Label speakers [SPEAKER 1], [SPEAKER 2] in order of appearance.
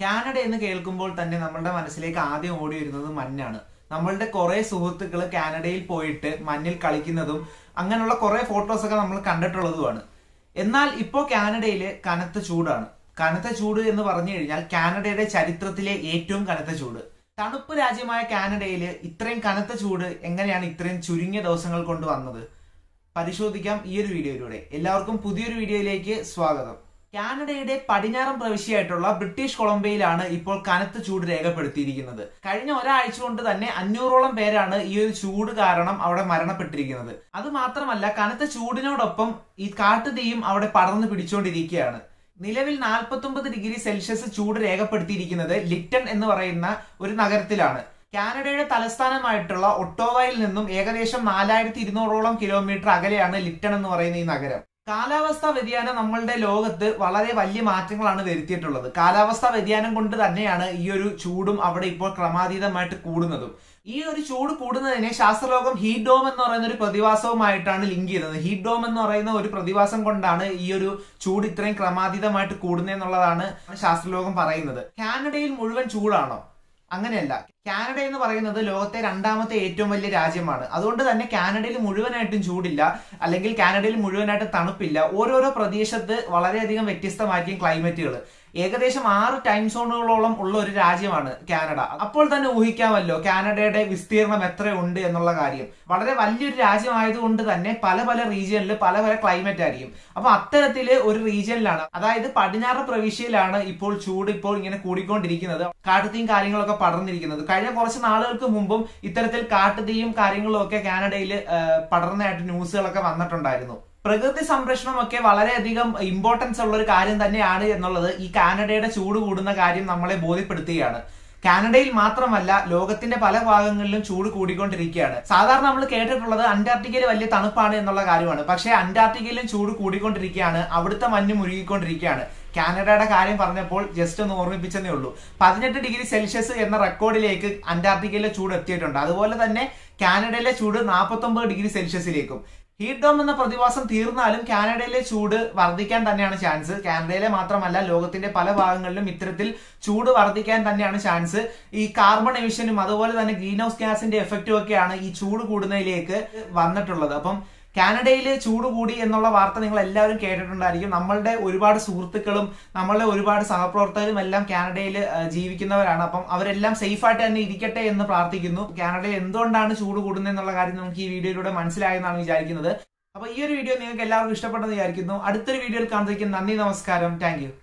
[SPEAKER 1] Canada എന്ന് കേൾക്കുമ്പോൾ തന്നെ നമ്മളുടെ മനസ്സിലേക്ക് ആദ്യം ഓടി വരുന്നത് മഞ്ഞാണ് നമ്മളുടെ കുറെ സുഹൃത്തുക്കൾ കാനഡയിൽ പോയിട്ട് മഞ്ഞിൽ കളിക്കുന്നതും അങ്ങനെയുള്ള കുറെ ഫോട്ടോസ് ഒക്കെ നമ്മൾ കണ്ടിട്ടുള്ളതുമാണ് എന്നാൽ ഇപ്പോൾ കാനഡയിൽ കനത്ത ചൂടാണ് കനത്ത ചൂട് എന്ന് പറഞ്ഞു കഴിഞ്ഞാൽ കാനഡയുടെ ചരിത്രത്തിലെ ഏറ്റവും കനത്ത ചൂട് തണുപ്പ് രാജ്യമായ കാനഡയിൽ ഇത്രയും കനത്ത ചൂട് എങ്ങനെയാണ് ഇത്രയും ചുരുങ്ങിയ ദിവസങ്ങൾ കൊണ്ട് വന്നത് പരിശോധിക്കാം ഈ ഒരു വീഡിയോയിലൂടെ എല്ലാവർക്കും പുതിയൊരു വീഡിയോയിലേക്ക് സ്വാഗതം കാനഡയുടെ പടിഞ്ഞാറൻ പ്രവിശ്യയായിട്ടുള്ള ബ്രിട്ടീഷ് കൊളംബിയയിലാണ് ഇപ്പോൾ കനത്ത ചൂട് രേഖപ്പെടുത്തിയിരിക്കുന്നത് കഴിഞ്ഞ ഒരാഴ്ച കൊണ്ട് തന്നെ അഞ്ഞൂറോളം പേരാണ് ഈ ഒരു ചൂട് കാരണം അവിടെ മരണപ്പെട്ടിരിക്കുന്നത് അത് മാത്രമല്ല കനത്ത ചൂടിനോടൊപ്പം ഈ കാട്ടുതീയും അവിടെ പടർന്നു പിടിച്ചുകൊണ്ടിരിക്കുകയാണ് നിലവിൽ 49 ഡിഗ്രി സെൽഷ്യസ് ചൂട് രേഖപ്പെടുത്തിയിരിക്കുന്നത് ലിറ്റൺ എന്ന് പറയുന്ന ഒരു നഗരത്തിലാണ് കാനഡയുടെ തലസ്ഥാനമായിട്ടുള്ള ഒട്ടോവയിൽ നിന്നും ഏകദേശം നാലായിരത്തി ഇരുന്നൂറോളം കിലോമീറ്റർ അകലെയാണ് ലിറ്റൺ എന്ന് പറയുന്ന ഈ നഗരം കാലാവസ്ഥാ വ്യതിയാനം നമ്മളുടെ ലോകത്ത് വളരെ വലിയ മാറ്റങ്ങളാണ് വരുത്തിയിട്ടുള്ളത് കാലാവസ്ഥാ വ്യതിയാനം കൊണ്ട് തന്നെയാണ് ഈ ഒരു ചൂടും അവിടെ ഇപ്പോൾ ക്രമാതീതമായിട്ട് കൂടുന്നതും ഈ ഒരു ചൂട് കൂടുന്നതിനെ ശാസ്ത്രലോകം ഹീറ്റ് ഡോം എന്ന് പറയുന്ന ഒരു പ്രതിഭാസവുമായിട്ടാണ് ലിങ്ക് ചെയ്യുന്നത് ഹീറ്റ് ഡോം എന്ന് പറയുന്ന ഒരു പ്രതിഭാസം കൊണ്ടാണ് ഈ ഒരു ചൂട് ഇത്രയും ക്രമാതീതമായിട്ട് കൂടുന്നതെന്നുള്ളതാണ് ശാസ്ത്രലോകം പറയുന്നത് കാനഡയിൽ മുഴുവൻ ചൂടാണോ അങ്ങനെയല്ല കാനഡ എന്ന് പറയുന്നത് ലോകത്തെ രണ്ടാമത്തെ ഏറ്റവും വലിയ രാജ്യമാണ് അതുകൊണ്ട് തന്നെ കാനഡയിൽ മുഴുവനായിട്ടും ചൂടില്ല അല്ലെങ്കിൽ കാനഡയിൽ മുഴുവനായിട്ട് തണുപ്പില്ല ഓരോരോ പ്രദേശത്ത് വളരെയധികം വ്യത്യസ്തമായിരിക്കും ക്ലൈമറ്റുകൾ ഏകദേശം ആറ് ടൈം സോണുകളോളം ഉള്ള ഒരു രാജ്യമാണ് കാനഡ അപ്പോൾ തന്നെ ഊഹിക്കാമല്ലോ കാനഡയുടെ വിസ്തീർണം എത്രയുണ്ട് എന്നുള്ള കാര്യം വളരെ വലിയൊരു രാജ്യമായതുകൊണ്ട് തന്നെ പല പല റീജിയനിൽ പല പല ക്ലൈമറ്റ് ആയിരിക്കും അപ്പൊ അത്തരത്തില് ഒരു റീജിയനിലാണ് അതായത് പടിഞ്ഞാറ് പ്രവിശ്യയിലാണ് ഇപ്പോൾ ചൂട് ഇപ്പോൾ ഇങ്ങനെ കൂടിക്കൊണ്ടിരിക്കുന്നത് കാട്ടുതീയും കാര്യങ്ങളൊക്കെ പടർന്നിരിക്കുന്നത് കഴിഞ്ഞ കുറച്ച് നാളുകൾക്ക് മുമ്പും ഇത്തരത്തിൽ കാട്ടുതീയും കാര്യങ്ങളും ഒക്കെ കാനഡയിൽ പടർന്നതായിട്ട് ന്യൂസുകളൊക്കെ വന്നിട്ടുണ്ടായിരുന്നു പ്രകൃതി സംരക്ഷണമൊക്കെ വളരെയധികം ഇമ്പോർട്ടൻസ് ഉള്ള ഒരു കാര്യം തന്നെയാണ് എന്നുള്ളത് ഈ കാനഡയുടെ ചൂട് കൂടുന്ന കാര്യം നമ്മളെ ബോധ്യപ്പെടുത്തുകയാണ് കാനഡയിൽ മാത്രമല്ല ലോകത്തിന്റെ പല ഭാഗങ്ങളിലും ചൂട് കൂടിക്കൊണ്ടിരിക്കുകയാണ് സാധാരണ നമ്മൾ കേട്ടിട്ടുള്ളത് അന്റാർട്ടിക്കയിൽ വലിയ തണുപ്പാണ് എന്നുള്ള കാര്യമാണ് പക്ഷേ അന്റാർട്ടിക്കയിലും ചൂട് കൂടിക്കൊണ്ടിരിക്കുകയാണ് അവിടുത്തെ മഞ്ഞ് മുഴുകിക്കൊണ്ടിരിക്കുകയാണ് കാനഡയുടെ കാര്യം പറഞ്ഞപ്പോൾ ജസ്റ്റ് ഒന്ന് ഓർമ്മിപ്പിച്ചതേ ഉള്ളൂ പതിനെട്ട് ഡിഗ്രി സെൽഷ്യസ് എന്ന റെക്കോർഡിലേക്ക് അന്റാർട്ടിക്കയിലെ ചൂട് എത്തിയിട്ടുണ്ട് അതുപോലെ തന്നെ കാനഡയിലെ ചൂട് നാൽപ്പത്തി ഡിഗ്രി സെൽഷ്യസിലേക്കും ഹീറ്റ് ഡോം എന്ന പ്രതിഭാസം തീർന്നാലും കാനഡയിലെ ചൂട് വർദ്ധിക്കാൻ തന്നെയാണ് ചാൻസ് കാനഡയിലെ മാത്രമല്ല ലോകത്തിന്റെ പല ഭാഗങ്ങളിലും ഇത്തരത്തിൽ ചൂട് വർദ്ധിക്കാൻ തന്നെയാണ് ചാൻസ് ഈ കാർബൺ എമിഷനും അതുപോലെ തന്നെ ഗ്രീൻ ഹൗസ് ഗ്യാസിന്റെ എഫക്റ്റും ഒക്കെയാണ് ഈ ചൂട് കൂടുന്നതിലേക്ക് വന്നിട്ടുള്ളത് അപ്പം കാനഡയിൽ ചൂട് കൂടി എന്നുള്ള വാർത്ത നിങ്ങൾ എല്ലാവരും കേട്ടിട്ടുണ്ടായിരിക്കും നമ്മളുടെ ഒരുപാട് സുഹൃത്തുക്കളും നമ്മളുടെ ഒരുപാട് സഹപ്രവർത്തകരും എല്ലാം കാനഡയിൽ ജീവിക്കുന്നവരാണ് അപ്പം അവരെല്ലാം സേഫ് ആയിട്ട് തന്നെ ഇരിക്കട്ടെ എന്ന് പ്രാർത്ഥിക്കുന്നു കാനഡയിൽ എന്തുകൊണ്ടാണ് ചൂട് കൂടുന്നത് എന്നുള്ള കാര്യം നമുക്ക് ഈ വീഡിയോയിലൂടെ മനസ്സിലായെന്നാണ് വിചാരിക്കുന്നത് അപ്പൊ ഈ ഒരു വീഡിയോ നിങ്ങൾക്ക് എല്ലാവർക്കും ഇഷ്ടപ്പെട്ടെന്ന് വിചാരിക്കുന്നു അടുത്തൊരു വീഡിയോയിൽ കാണുന്നതിന് നന്ദി നമസ്കാരം താങ്ക്